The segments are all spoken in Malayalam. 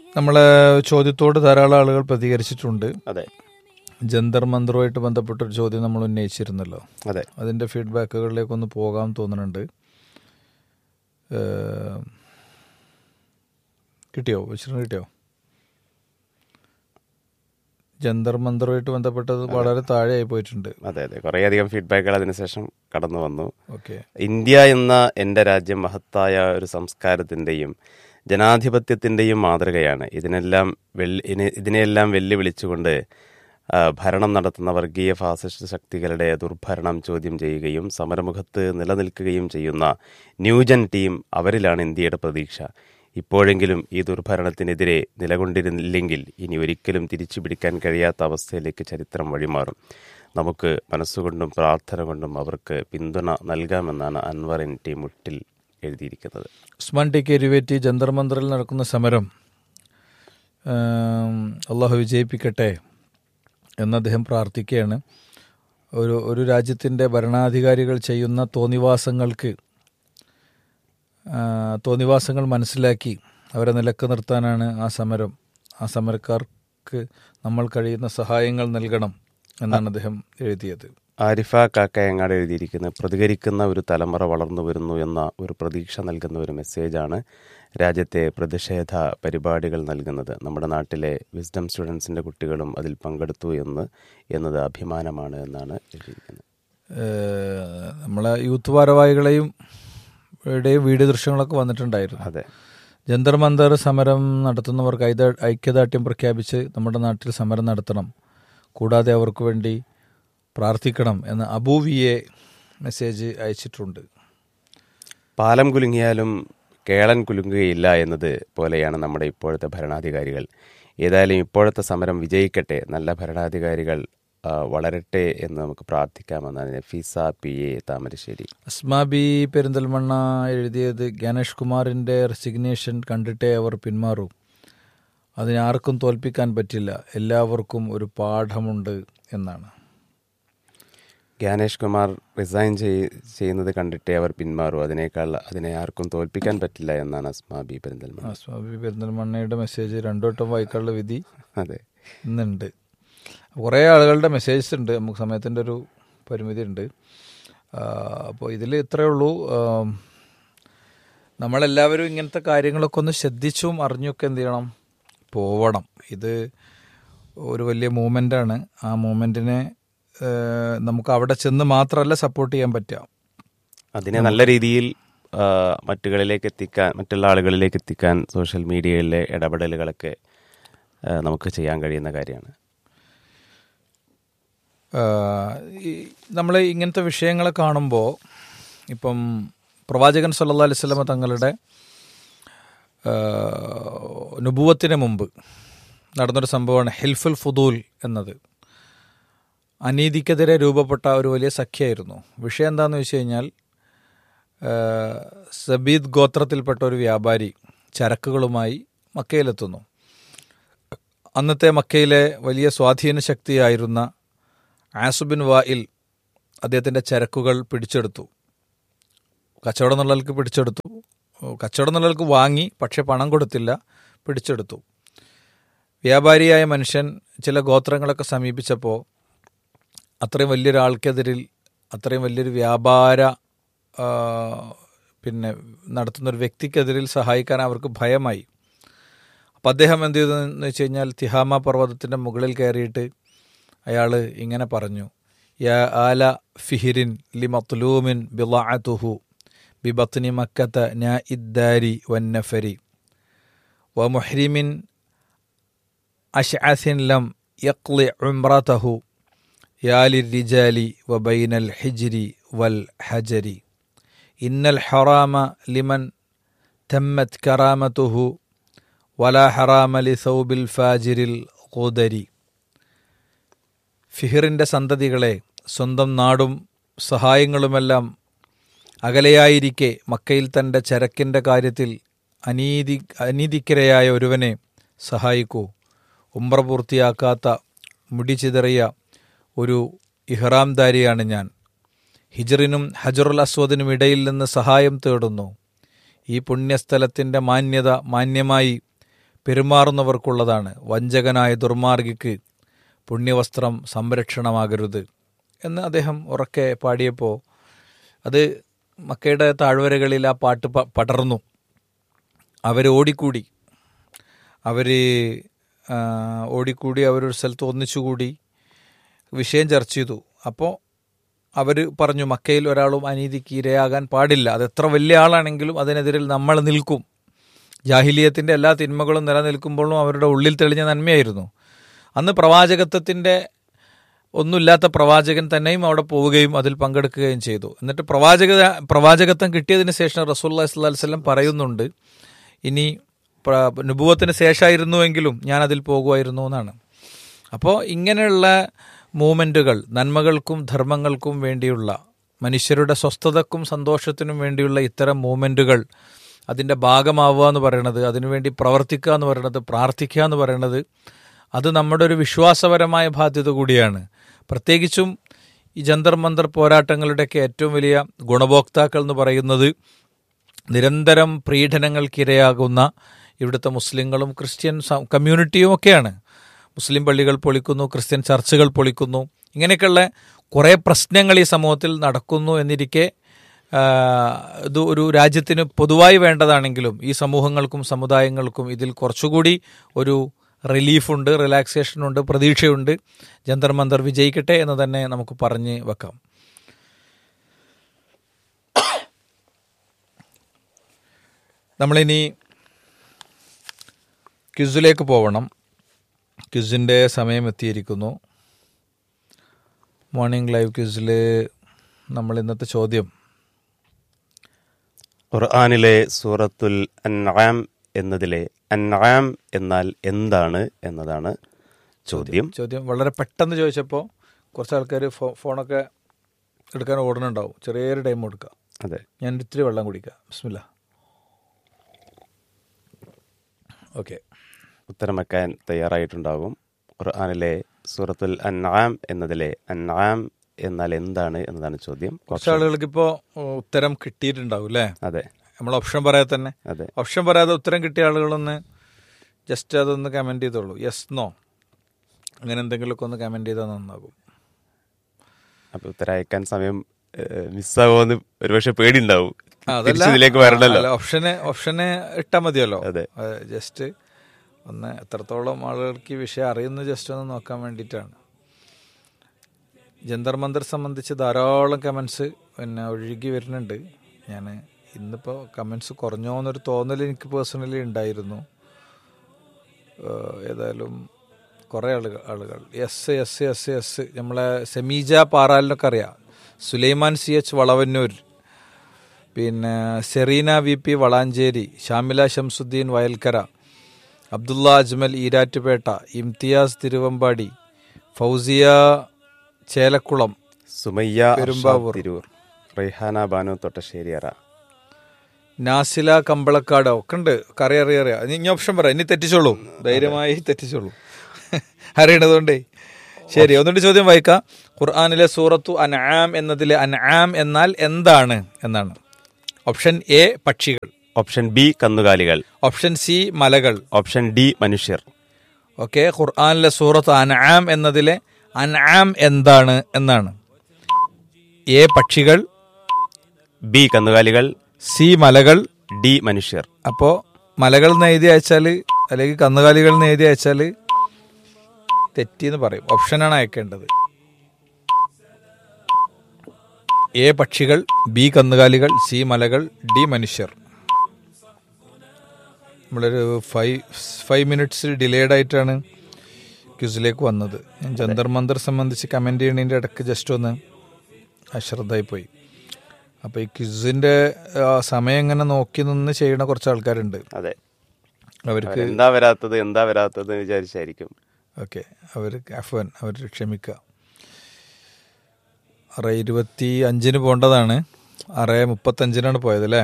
നമ്മളെ ചോദ്യത്തോട് ധാരാളം ആളുകൾ പ്രതികരിച്ചിട്ടുണ്ട് അതെ ജന്തർ മന്ത്രവുമായിട്ട് ബന്ധപ്പെട്ടൊരു ചോദ്യം നമ്മൾ ഉന്നയിച്ചിരുന്നല്ലോ അതെ അതിൻ്റെ ഫീഡ്ബാക്കുകളിലേക്കൊന്ന് പോകാൻ തോന്നുന്നുണ്ട് ഏഹ്, കിട്ടിയോ വിശ്രം കിട്ടിയോ ജന്തർ മന്ത്രവുമായിട്ട് ബന്ധപ്പെട്ടത് വളരെ താഴെയായി പോയിട്ടുണ്ട് അതെ അതെ കുറേയധികം ഫീഡ്ബാക്കുകൾ അതിനുശേഷം കടന്നു വന്നു ഓക്കെ ഇന്ത്യ എന്ന എൻ്റെ രാജ്യം മഹത്തായ ഒരു സംസ്കാരത്തിൻ്റെയും ജനാധിപത്യത്തിൻ്റെയും മാതൃകയാണ് ഇതിനെല്ലാം വെള്ളി ഇനി- ഇതിനെയെല്ലാം വെല്ലുവിളിച്ചുകൊണ്ട് ആ, ഭരണം നടത്തുന്ന വർഗീയ ഫാസിസ്റ്റ് ശക്തികളുടെ ദുർഭരണം ചോദ്യം ചെയ്യുകയും സമരമുഖത്ത് നിലനിൽക്കുകയും ചെയ്യുന്ന ന്യൂജൻ ടീം അവരിലാണ് ഇന്ത്യയുടെ പ്രതീക്ഷ ഇപ്പോഴെങ്കിലും ഈ ദുർഭരണത്തിനെതിരെ നിലകൊണ്ടിരുന്നില്ലെങ്കിൽ ഇനി ഒരിക്കലും തിരിച്ചു പിടിക്കാൻ കഴിയാത്ത അവസ്ഥയിലേക്ക് ചരിത്രം വഴിമാറും നമുക്ക് മനസ്സുകൊണ്ടും പ്രാർത്ഥന കൊണ്ടും അവർക്ക് പിന്തുണ നൽകാമെന്നാണ് അൻവർ എൻ ടി മുട്ടിൽ എഴുതിയിരിക്കുന്നത് ഉസ്മാൻ ടി കെ ഇരുവേറ്റി ജന്തർ മന്ത്രിൽ നടക്കുന്ന സമരം ആം, അള്ളാഹു വിജയിപ്പിക്കട്ടെ എന്ന് അദ്ദേഹം പ്രാർത്ഥിക്കുകയാണ് ഒരു ഒരു രാജ്യത്തിൻ്റെ ഭരണാധികാരികൾ ചെയ്യുന്ന തോന്നിവാസങ്ങൾക്ക് ആ, തോന്നിവാസങ്ങൾ മനസ്സിലാക്കി അവരെ നിലക്ക് നിർത്താനാണ് ആ സമരം ആ സമരക്കാർക്ക് നമ്മൾ കഴിയുന്ന സഹായങ്ങൾ നൽകണം എന്നാണ് അദ്ദേഹം എഴുതിയത് ആരിഫ കാക്കയങ്ങാട് എഴുതിയിരിക്കുന്നത് പ്രതികരിക്കുന്ന ഒരു തലമുറ വളർന്നു വരുന്നു എന്ന ഒരു പ്രതീക്ഷ നൽകുന്ന ഒരു മെസ്സേജാണ് രാജ്യത്തെ പ്രതിഷേധ പരിപാടികൾ നൽകുന്നത് നമ്മുടെ നാട്ടിലെ വിസ്ഡം സ്റ്റുഡൻസിൻ്റെ കുട്ടികളും അതിൽ പങ്കെടുത്തു എന്ന് എന്നത് അഭിമാനമാണ് എന്നാണ് എഴുതിയിരിക്കുന്നത് ഏഹ് നമ്മളെ യൂത്ത് ഭാരവാഹികളെയും ഇവിടെയും വീഡിയോ ദൃശ്യങ്ങളൊക്കെ വന്നിട്ടുണ്ടായിരുന്നു അതെ ജന്തർ മന്തർ സമരം നടത്തുന്നവർക്ക് ഐത- ഐക്യദാർഢ്യം പ്രഖ്യാപിച്ച് നമ്മുടെ നാട്ടിൽ സമരം നടത്തണം കൂടാതെ അവർക്ക് വേണ്ടി പ്രാർത്ഥിക്കണം എന്ന് അബൂവിയെ മെസ്സേജ് അയച്ചിട്ടുണ്ട് പാലം കുലുങ്ങിയാലും കേളൻ കുലുങ്ങുകയില്ല എന്നത് പോലെയാണ് നമ്മുടെ ഇപ്പോഴത്തെ ഭരണാധികാരികൾ ഏതായാലും ഇപ്പോഴത്തെ സമരം വിജയിക്കട്ടെ നല്ല ഭരണാധികാരികൾ ആ, വളരട്ടെ എന്ന് നമുക്ക് പ്രാർത്ഥിക്കാമെന്നാണ് Nafeesa P A Thamarassery Asma B Perinthalmanna എഴുതിയത് ഗണേഷ് കുമാറിൻ്റെ റെസിഗ്നേഷൻ കണ്ടിട്ടേ അവർ പിന്മാറൂ അതിനെ ആർക്കും തോൽപ്പിക്കാൻ പറ്റില്ല എല്ലാവർക്കും ഒരു പാഠമുണ്ട് എന്നാണ് ജ്ഞാനേഷ് കുമാർ റിസൈൻ ചെയ്- ചെയ്യുന്നത് കണ്ടിട്ടേ അവർ പിന്മാറൂ അതിനേക്കാൾ അതിനെ ആർക്കും തോൽപ്പിക്കാൻ പറ്റില്ല എന്നാണ് അസ്മാ ബി പെരിന്തൽമണ്ണ അസ്മാ ബി പെരിന്തൽമണ്ണയുടെ മെസ്സേജ് രണ്ടു വട്ടം വായിക്കാനുള്ള വിധി അതെ ഇന്നുണ്ട് കുറേ ആളുകളുടെ മെസ്സേജസ് ഉണ്ട് നമുക്ക് സമയത്തിൻ്റെ ഒരു പരിമിതി ഉണ്ട് അപ്പോൾ ഇതിൽ ഇത്രയേ ഉള്ളൂ ആ, നമ്മളെല്ലാവരും ഇങ്ങനത്തെ കാര്യങ്ങളൊക്കെ ഒന്ന് ശ്രദ്ധിച്ചും അറിഞ്ഞൊക്കെ എന്ത് ചെയ്യണം പോവണം ഇത് ഒരു വലിയ മൂമെൻ്റാണ് ആ മൂമെൻറ്റിനെ നമുക്ക് അവിടെ ചെന്ന് മാത്രമല്ല സപ്പോർട്ട് ചെയ്യാൻ പറ്റുക അതിനെ നല്ല രീതിയിൽ ആ, മറ്റുകളിലേക്ക് എത്തിക്കാൻ മറ്റുള്ള ആളുകളിലേക്ക് എത്തിക്കാൻ സോഷ്യൽ മീഡിയയിലെ ഇടപെടലുകളൊക്കെ ആ, നമുക്ക് ചെയ്യാൻ കഴിയുന്ന കാര്യമാണ് നമ്മൾ ഇങ്ങനത്തെ വിഷയങ്ങളെ കാണുമ്പോൾ ഇപ്പം പ്രവാചകൻ സല്ലല്ലാഹു അലൈഹി വസല്ലമ തങ്ങളുടെ ആ, നുബുവത്തിന് മുമ്പ് നടന്നൊരു സംഭവമാണ് ഹിൽഫുൽ ഫുദൂൽ എന്നത് അനീതിക്കെതിരെ രൂപപ്പെട്ട ഒരു വലിയ സഖ്യമായിരുന്നു വിഷയം എന്താണെന്ന് വെച്ച് കഴിഞ്ഞാൽ ആ, സബീദ് ഗോത്രത്തിൽപ്പെട്ട ഒരു വ്യാപാരി ചരക്കുകളുമായി മക്കയിലെത്തുന്നു അന്നത്തെ മക്കയിലെ വലിയ സ്വാധീന ശക്തിയായിരുന്ന ആസുബിൻ വായിൽ അദ്ദേഹത്തിൻ്റെ ചരക്കുകൾ പിടിച്ചെടുത്തു കച്ചവടം എന്നുള്ളവർക്ക് പിടിച്ചെടുത്തു കച്ചവടം എന്നുള്ളവർക്ക് വാങ്ങി പക്ഷെ പണം കൊടുത്തില്ല പിടിച്ചെടുത്തു വ്യാപാരിയായ മനുഷ്യൻ ചില ഗോത്രങ്ങളൊക്കെ സമീപിച്ചപ്പോൾ അത്രയും വലിയൊരാൾക്കെതിരിൽ അത്രയും വലിയൊരു വ്യാപാര ആ, പിന്നെ നടത്തുന്ന ഒരു വ്യക്തിക്കെതിരിൽ സഹായിക്കാൻ അവർക്ക് ഭയമായി അപ്പം അദ്ദേഹം എന്ത് ചെയ്തു എന്ന് വെച്ച് കഴിഞ്ഞാൽ തിഹാമ പർവ്വതത്തിൻ്റെ മുകളിൽ കയറിയിട്ട് അയാൾ ഇങ്ങനെ പറഞ്ഞു യാ ആല ഫിഹിരിൻ ലി മത്ലൂമിൻ ബിളഅതുഹു ബിബത്നി മക്കത്ത നാ ഇദ്ദാരി വന്നഫരി വ മുഹ്രിമിൻ അഷ്അസിൻ ലം യഖ്ലി ഉംറതഹു യാ ലിർരിജാലി വ ബൈനൽ ഹിജ്രി വൽ ഹജരി ഇന്നൽ ഹറാമ ലിമൻ തമ്മത് കറാമതുഹു വലാ ഹറാമ ലി സൗബിൽ ഫാജിരിൽ ഖുദരി ഫിഹിറിൻ്റെ സന്തതികളെ സ്വന്തം നാടും സഹായങ്ങളുമെല്ലാം അകലെയായിരിക്കെ മക്കയിൽ തൻ്റെ ചരക്കിൻ്റെ കാര്യത്തിൽ അനീതി അനീതിക്കരയായ ഒരുവനെ സഹായിക്കൂ ഉംറ പൂർത്തിയാക്കാത്ത മുടി ചിതറിയ ഒരു ഇഹ്റാംദാരിയാണ് ഞാൻ ഹിജറിനും ഹജറുൽ അസ്വദിനും ഇടയിൽ നിന്ന് സഹായം തേടുന്നു ഈ പുണ്യസ്ഥലത്തിൻ്റെ മാന്യത മാന്യമായി പെരുമാറുന്നവർക്കുള്ളതാണ് വഞ്ചകനായ ദുർമാർഗിക്ക് പുണ്യവസ്ത്രം സംരക്ഷണമാകരുത് എന്ന് അദ്ദേഹം ഉറക്കെ പാടിയപ്പോൾ അത് മക്കയുടെ താഴ്വരകളിൽ ആ പാട്ട് പ- പടർന്നു അവർ ഓടിക്കൂടി അവർ ഓടിക്കൂടി അവരൊരു സ്ഥലത്ത് ഒന്നിച്ചുകൂടി വിഷയം ചർച്ച ചെയ്തു അപ്പോൾ അവർ പറഞ്ഞു മക്കയിൽ ഒരാളും അനീതിക്ക് ഇരയാകാൻ പാടില്ല അത് എത്ര വലിയ ആളാണെങ്കിലും അതിനെതിരിൽ നമ്മൾ നിൽക്കും ജാഹിലിയത്തിൻ്റെ എല്ലാ തിന്മകളും നിലനിൽക്കുമ്പോഴും അവരുടെ ഉള്ളിൽ തെളിഞ്ഞ നന്മയായിരുന്നു അന്ന് പ്രവാചകത്വത്തിൻ്റെ ഒന്നുമില്ലാത്ത പ്രവാചകൻ തന്നെയും അവിടെ പോവുകയും അതിൽ പങ്കെടുക്കുകയും ചെയ്തു എന്നിട്ട് പ്രവാചക പ്രവാചകത്വം കിട്ടിയതിന് ശേഷം റസൂല്ലാ സ്വല്ലല്ലാഹു അലൈഹി വസല്ലം പറയുന്നുണ്ട് ഇനി പ്ര- നുബുവത്തിന് ശേഷമായിരുന്നുവെങ്കിലും ഞാൻ അതിൽ പോകുമായിരുന്നു എന്നാണ് അപ്പോൾ ഇങ്ങനെയുള്ള മൂമെൻറ്റുകൾ നന്മകൾക്കും ധർമ്മങ്ങൾക്കും വേണ്ടിയുള്ള മനുഷ്യരുടെ സ്വസ്ഥതക്കും സന്തോഷത്തിനും വേണ്ടിയുള്ള ഇത്തരം മൂമെൻറ്റുകൾ അതിൻ്റെ ഭാഗമാവുക എന്ന് പറയുന്നത് അതിനുവേണ്ടി പ്രവർത്തിക്കുക എന്ന് പറയുന്നത് പ്രാർത്ഥിക്കുക എന്ന് പറയുന്നത് അത് നമ്മുടെ ഒരു വിശ്വാസപരമായ ബാധ്യത കൂടിയാണ് പ്രത്യേകിച്ചും ഈ ജന്തർ മന്തർ പോരാട്ടങ്ങളുടെയൊക്കെ ഏറ്റവും വലിയ ഗുണഭോക്താക്കൾ എന്ന് പറയുന്നത് നിരന്തരം പീഡനങ്ങൾക്കിരയാകുന്ന ഇവിടുത്തെ മുസ്ലിങ്ങളും ക്രിസ്ത്യൻ സ- കമ്മ്യൂണിറ്റിയും ഒക്കെയാണ് മുസ്ലിം പള്ളികൾ പൊളിക്കുന്നു ക്രിസ്ത്യൻ ചർച്ചുകൾ പൊളിക്കുന്നു ഇങ്ങനെയൊക്കെയുള്ള കുറേ പ്രശ്നങ്ങൾ ഈ സമൂഹത്തിൽ നടക്കുന്നു എന്നിരിക്കെ ആ, ഇത് ഒരു രാജ്യത്തിന് പൊതുവായി വേണ്ടതാണെങ്കിലും ഈ സമൂഹങ്ങൾക്കും സമുദായങ്ങൾക്കും ഇതിൽ കുറച്ചുകൂടി ഒരു റിലീഫുണ്ട് റിലാക്സേഷനുണ്ട് പ്രതീക്ഷയുണ്ട് ജന്തർ മന്തർ വിജയിക്കട്ടെ എന്ന് തന്നെ നമുക്ക് പറഞ്ഞ് വെക്കാം നമ്മളിനി ക്വിസിലേക്ക് പോകണം ക്വിസിൻ്റെ സമയം എത്തിയിരിക്കുന്നു മോർണിംഗ് ലൈവ് ക്വിസിൽ നമ്മൾ ഇന്നത്തെ ചോദ്യം ഖുർആാനിലെ സൂറത്തുൽ അൻആം എന്നതിലെ അൻആം എന്നാൽ എന്താണ് എന്നതാണ് ചോദ്യം ചോദ്യം വളരെ പെട്ടെന്ന് ചോദിച്ചപ്പോൾ കുറച്ച് ആൾക്കാർ ഫോ ഫോണൊക്കെ എടുക്കാൻ ഓടുന്നുണ്ടാവും ചെറിയൊരു ടൈം കൊടുക്കുക അതെ ഞാൻ ഇത്തിരി വെള്ളം കുടിക്കാം ബിസ്മില്ല ഓക്കെ ഉത്തരം വെക്കാൻ തയ്യാറായിട്ടുണ്ടാകും ഖുർആാനിലെ സൂറത്തുൽ അൻആം എന്നതിലെ അൻആം എന്നാൽ എന്താണ് എന്നതാണ് ചോദ്യം കുറച്ച് ആളുകൾക്ക് ഇപ്പോൾ ഉത്തരം കിട്ടിയിട്ടുണ്ടാവും അല്ലേ അതെ നമ്മൾ ഓപ്ഷൻ പറയാതെ തന്നെ അതെ ഓപ്ഷൻ പറയാതെ ഉത്തരം കിട്ടിയ ആളുകളൊന്ന് ജസ്റ്റ് അതൊന്ന് കമൻറ്റ് ചെയ്തോളൂ യെസ് നോ അങ്ങനെ എന്തെങ്കിലുമൊക്കെ ഒന്ന് കമൻറ്റ് ചെയ്താൽ നന്നാകും അപ്പൊ ഉത്തരം അയക്കാൻ സമയം മിസ്സാകുമെന്ന് ഒരുപക്ഷെ പേടിയുണ്ടാവും ആ, അതല്ല തിരിച്ചിതിലേക്ക് വരണല്ലോ അല്ല, ഓപ്ഷന് ഓപ്ഷന് ഇട്ടാൽ മതിയല്ലോ അതെ. ജസ്റ്റ് ഒന്ന് എത്രത്തോളം ആളുകൾക്ക് ഈ വിഷയം അറിയുന്നു ജസ്റ്റ് ഒന്ന് നോക്കാൻ വേണ്ടിയിട്ടാണ് ജന്തർ മന്ദർ സംബന്ധിച്ച് ധാരാളം കമൻസ് പിന്നെ ഒഴുകി വരുന്നുണ്ട് ഞാൻ ഇന്നിപ്പോൾ കമൻസ് കുറഞ്ഞോ എന്നൊരു തോന്നൽ എനിക്ക് പേഴ്സണലി ഉണ്ടായിരുന്നു ഏഹ് ഏതായാലും കുറേ ആളുകൾ ആളുകൾ എസ് എസ് എസ് എസ് നമ്മളെ സെമീജ പാറാലിനൊക്കെ അറിയാം സുലൈമാൻ സി എച്ച് വളവന്നൂർ പിന്നെ സെറീന വി പി വളാഞ്ചേരി ഷാമില ഷംസുദ്ദീൻ വയൽക്കര അബ്ദുള്ള അജ്മൽ ഈരാറ്റുപേട്ട ഇംതിയാസ് തിരുവമ്പാടി ഫൗസിയ ചേലക്കുളം സുമയ്യ പെരുമ്പാവൂർ. അർഷാദ് തിരൂർ റൈഹാന ബാനു തൊട്ടശ്ശേരിയറ നാസില കമ്പളക്കാട് ഒക്കെ ഉണ്ട് കറി അറിയാം ഇനി ഇനി ഓപ്ഷൻ പറയാം ഇനി തെറ്റിച്ചോളൂ ധൈര്യമായി തെറ്റിച്ചോളൂ അറിയണതുകൊണ്ടേ ശരി ഒന്നുകൂടി ചോദ്യം വായിക്കാം ഖുർആാനിലെ സൂറത്തു അൻആം എന്നതിലെ അൻആം എന്നാൽ എന്താണ് എന്നാണ് ഓപ്ഷൻ എ പക്ഷികൾ ഓപ്ഷൻ ബി കന്നുകാലികൾ ഓപ്ഷൻ സി മലകൾ ഓപ്ഷൻ ഡി മനുഷ്യർ ഓക്കെ ഖുർആാനിലെ സൂറത്ത് അൻആം എന്നതിലെ അൻആം എന്താണ് എന്നാണ് എ പക്ഷികൾ ബി കന്നുകാലികൾ സി മലകൾ ഡി മനുഷ്യർ അപ്പോൾ മലകൾ എന്ന് എഴുതി അയച്ചാൽ അല്ലെങ്കിൽ കന്നുകാലികൾ എന്ന് എഴുതി അയച്ചാൽ തെറ്റിയെന്ന് പറയും ഓപ്ഷനാണ് അയക്കേണ്ടത് എ പക്ഷികൾ ബി കന്നുകാലികൾ സി മലകൾ ഡി മനുഷ്യർ നമ്മളൊരു ഫൈവ് ഫൈവ് മിനിറ്റ്സ് ഡിലേഡ് ആയിട്ടാണ് ക്യൂസിലേക്ക് വന്നത് ഞാൻ ജന്തർ മന്തർ സംബന്ധിച്ച് കമൻറ്റ് ചെയ്യണതിൻ്റെ ഇടയ്ക്ക് ജസ്റ്റ് ഒന്ന് അശ്രദ്ധമായി പോയി അപ്പോൾ ഈ ക്വിസിൻ്റെ സമയം ഇങ്ങനെ നോക്കി നിന്ന് ചെയ്യുന്ന കുറച്ച് ആൾക്കാരുണ്ട് അതെ അവർക്ക് എന്താ വരാത്തത് എന്താ വരാത്തത് എന്ന് വിചാരിച്ചായിരിക്കും ഓക്കെ അവർ അഫ്വൻ അവർ ക്ഷമിക്കുക ആറ് ഇരുപത്തി അഞ്ചിന് പോകേണ്ടതാണ് ആറ് മുപ്പത്തഞ്ചിനാണ് പോയത് അല്ലേ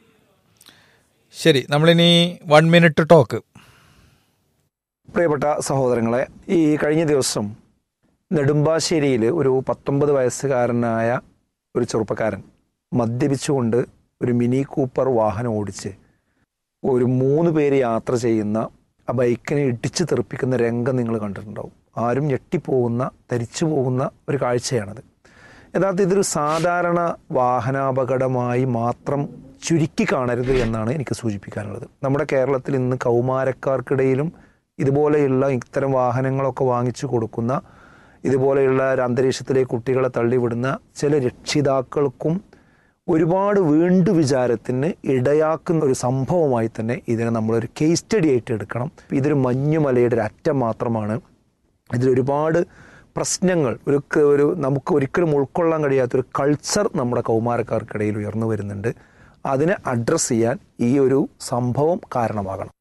ശരി നമ്മളിനി വൺ മിനിറ്റ് ടോക്ക് പ്രിയപ്പെട്ട സഹോദരങ്ങളെ ഈ കഴിഞ്ഞ ദിവസം നെടുമ്പാശ്ശേരിയിൽ ഒരു പത്തൊമ്പത് വയസ്സുകാരനായ ഒരു ചെറുപ്പക്കാരൻ മദ്യപിച്ചുകൊണ്ട് ഒരു മിനി കൂപ്പർ വാഹനം ഓടിച്ച് ഒരു മൂന്ന് പേര് യാത്ര ചെയ്യുന്ന ആ ബൈക്കിനെ ഇടിച്ച് തെറിപ്പിക്കുന്ന രംഗം നിങ്ങൾ കണ്ടിട്ടുണ്ടാവും ആരും ഞെട്ടിപ്പോകുന്ന ധരിച്ചു പോകുന്ന ഒരു കാഴ്ചയാണത് യഥാർത്ഥത്തിൽ ഇതൊരു സാധാരണ വാഹനാപകടമായി മാത്രം ചുരുക്കി കാണരുത് എന്നാണ് എനിക്ക് സൂചിപ്പിക്കാനുള്ളത് നമ്മുടെ കേരളത്തിൽ ഇന്ന് കൗമാരക്കാർക്കിടയിലും ഇതുപോലെയുള്ള ഇത്തരം വാഹനങ്ങളൊക്കെ വാങ്ങിച്ചു കൊടുക്കുന്ന ഇതുപോലെയുള്ള ഒരു അന്തരീക്ഷത്തിലേക്ക് കുട്ടികളെ തള്ളിവിടുന്ന ചില രക്ഷിതാക്കൾക്കും ഒരുപാട് വീണ്ടു വിചാരത്തിന് ഇടയാക്കുന്ന ഒരു സംഭവമായി തന്നെ ഇതിനെ നമ്മളൊരു കേസ് സ്റ്റഡി ആയിട്ട് എടുക്കണം ഇതൊരു മഞ്ഞുമലയുടെ ഒരു അറ്റം മാത്രമാണ് ഇതിലൊരുപാട് പ്രശ്നങ്ങൾ ഒരു ക- ഒരു നമുക്ക് ഒരിക്കലും ഉൾക്കൊള്ളാൻ കഴിയാത്തൊരു കൾച്ചർ നമ്മുടെ കൗമാരക്കാർക്കിടയിൽ ഉയർന്നു വരുന്നുണ്ട് അതിനെ അഡ്രസ്സ് ചെയ്യാൻ ഈ ഒരു സംഭവം കാരണമാകണം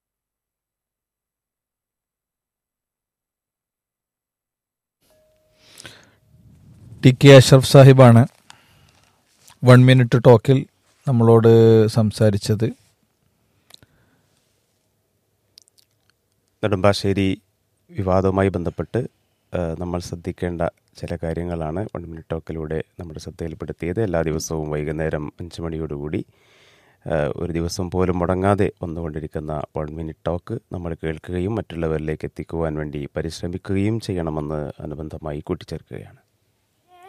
ടി കെ അഷ്റഫ് സാഹിബാണ് വൺ മിനിറ്റ് ടോക്കിൽ നമ്മളോട് സംസാരിച്ചത് നെടുമ്പാശ്ശേരി വിവാദവുമായി ബന്ധപ്പെട്ട് ആ, നമ്മൾ ശ്രദ്ധിക്കേണ്ട ചില കാര്യങ്ങളാണ് വൺ മിനിറ്റ് ടോക്കിലൂടെ നമ്മുടെ ശ്രദ്ധയിൽപ്പെടുത്തിയത് എല്ലാ ദിവസവും വൈകുന്നേരം അഞ്ച് മണിയോടുകൂടി ആ, ഒരു ദിവസം പോലും മുടങ്ങാതെ വന്നുകൊണ്ടിരിക്കുന്ന വൺ മിനിറ്റ് ടോക്ക് നമ്മൾ കേൾക്കുകയും മറ്റുള്ളവരിലേക്ക് എത്തിക്കുവാൻ വേണ്ടി പരിശ്രമിക്കുകയും ചെയ്യണമെന്ന് അനുബന്ധമായി കൂട്ടിച്ചേർക്കുകയാണ്